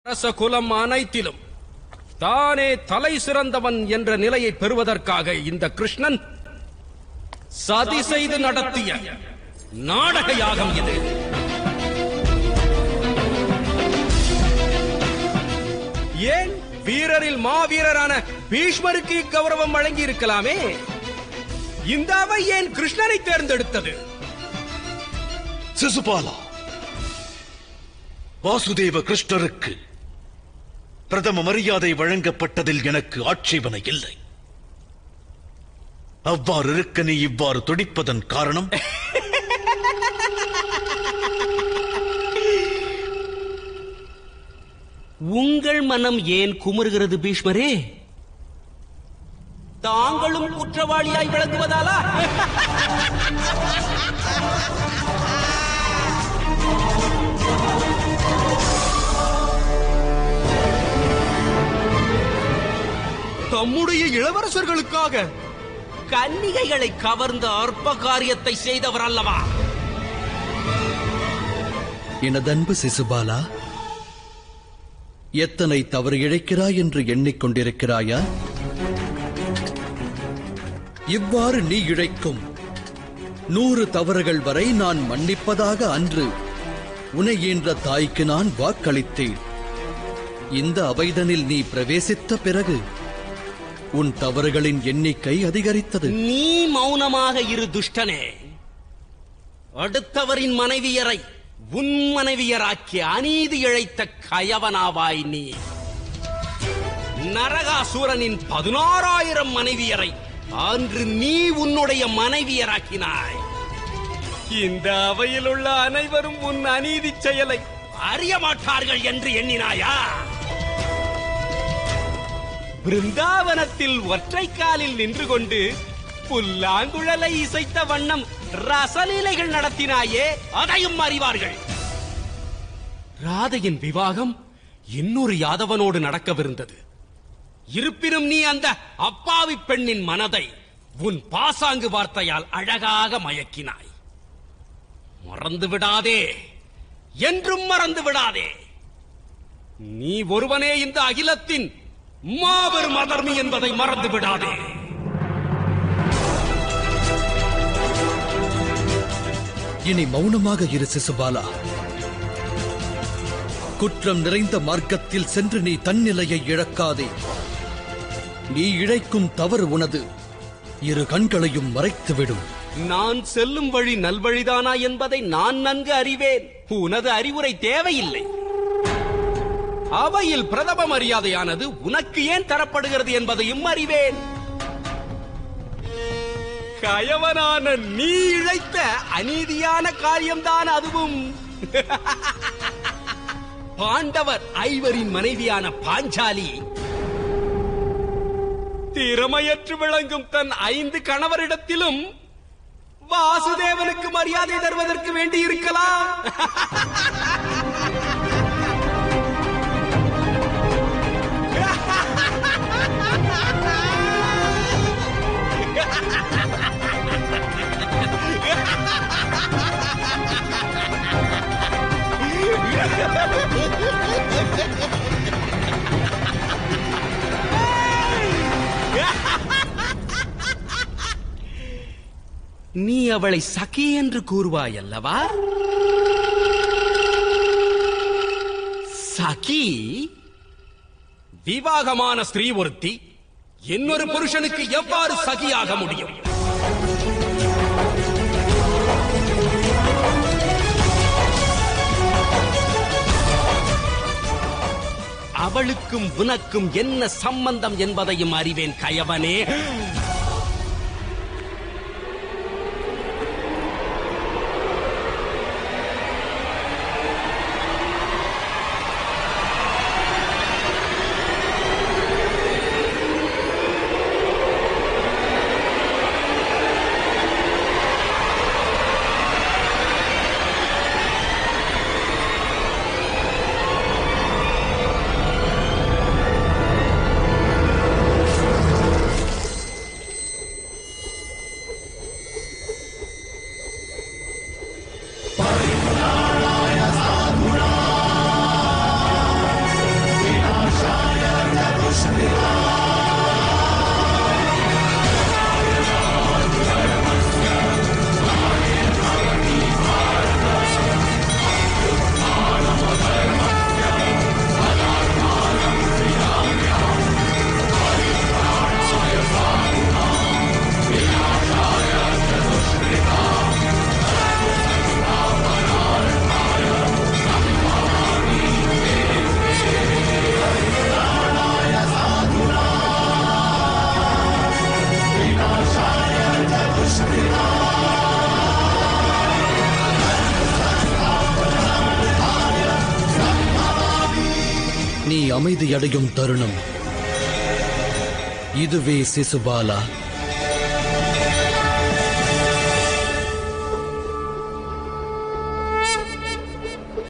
அரச குலம் அனைத்திலும் தானே தலை சிறந்தவன் என்ற நிலையை பெறுவதற்காக இந்த கிருஷ்ணன் சதி செய்து நடத்திய நாடக யாகம் இது ஏன் வீரரில் மாவீரரான பீஷ்மருக்கு இக்கௌரவம் வழங்கி இருக்கலாமே இந்த அவை ஏன் கிருஷ்ணனை தேர்ந்தெடுத்தது சிசுபாலா வாசுதேவ கிருஷ்ணருக்கு பிரதம மரியாதை வழங்கப்பட்டதில் எனக்கு ஆட்சேபனை இல்லை அவ்வாறு இருக்க நீ இவ்வாறு துடிப்பதன் காரணம் உங்கள் மனம் ஏன் குமுறுகிறது பீஷ்மரே தாங்களும் குற்றவாளியாய் விளங்குவதாலா தம்முடைய இளவரசர்களுக்காக கன்னிகைகளை கவர்ந்த அற்ப காரியத்தை செய்தவர் அல்லவா எனதன்பு சிசுபாலா எத்தனை தவறு இழைக்கிறாய் என்று எண்ணிக்கொண்டிருக்கிறாயா இவ்வாறு நீ இழைக்கும் நூறு தவறுகள் வரை நான் மன்னிப்பதாக அன்று உனை ஈன்ற தாய்க்கு நான் வாக்களித்தேன் இந்த அவைதனில் நீ பிரவேசித்த பிறகு உன் தவறுகளின் எண்ணிக்கை அதிகரித்தது நீ மௌனமாக இரு துஷ்டனே அடுத்தவரின் மனைவியரை உன் மனைவியராக்கி அநீதி இழைத்த கயவனாவாய் நீ நரகாசூரனின் பதினாறாயிரம் மனைவியரை அன்று நீ உன்னுடைய மனைவியராக்கினாய் இந்த அவையில் உள்ள அனைவரும் உன் அநீதி செயலை அறிய மாட்டார்கள் என்று எண்ணினாயா பிருந்தாவனத்தில் ஒற்றை காலில் நின்று கொண்டு புல்லாங்குழலை இசைத்த வண்ணம் ரசலீலைகள் நடத்தினாயே அதையும் அறிவார்கள் ராதையின் விவாகம் இன்னொரு யாதவனோடு நடக்கவிருந்தது இருப்பினும் நீ அந்த அப்பாவி பெண்ணின் மனதை உன் பாசாங்கு வார்த்தையால் அழகாக மயக்கினாய் மறந்து விடாதே என்றும் மறந்து விடாதே நீ ஒருவனே இந்த அகிலத்தின் மாபெரும் அதர்மி என்பதை மறந்து விடாதே இனி மௌனமாக இரு சிசுபாலா குற்றம் நிறைந்த மார்க்கத்தில் சென்று நீ தன்னிலையை இழக்காதே நீ இழைக்கும் தவறு உனது இரு கண்களையும் மறைத்துவிடும் நான் செல்லும் வழி நல்வழிதானா என்பதை நான் நன்கு அறிவேன் உனது அறிவுரை தேவையில்லை அவையில் பிரதம மரியாதையானது உனக்கு ஏன் தரப்படுகிறது என்பதையும் அறிவேன் கயவனான நீ இழைத்த அநீதியான காரியம்தான் அதுவும் பாண்டவர் ஐவரின் மனைவியான பாஞ்சாலி திறமையற்று விளங்கும் தன் ஐந்து கணவரிடத்திலும் வாசுதேவனுக்கு மரியாதை தருவதற்கு வேண்டி இருக்கலாம் நீ அவளை சகி என்று கூறுவாய் அல்லவா சகி விவாகமான ஸ்திரீ ஒருத்தி இன்னொரு புருஷனுக்கு எவ்வாறு சகியாக முடியும் அவளுக்கும் உனக்கும் என்ன சம்பந்தம் என்பதையும் அறிவேன் கயவனே நீ அமைதியடையும் தருணம் இதுவே சிசுபாலா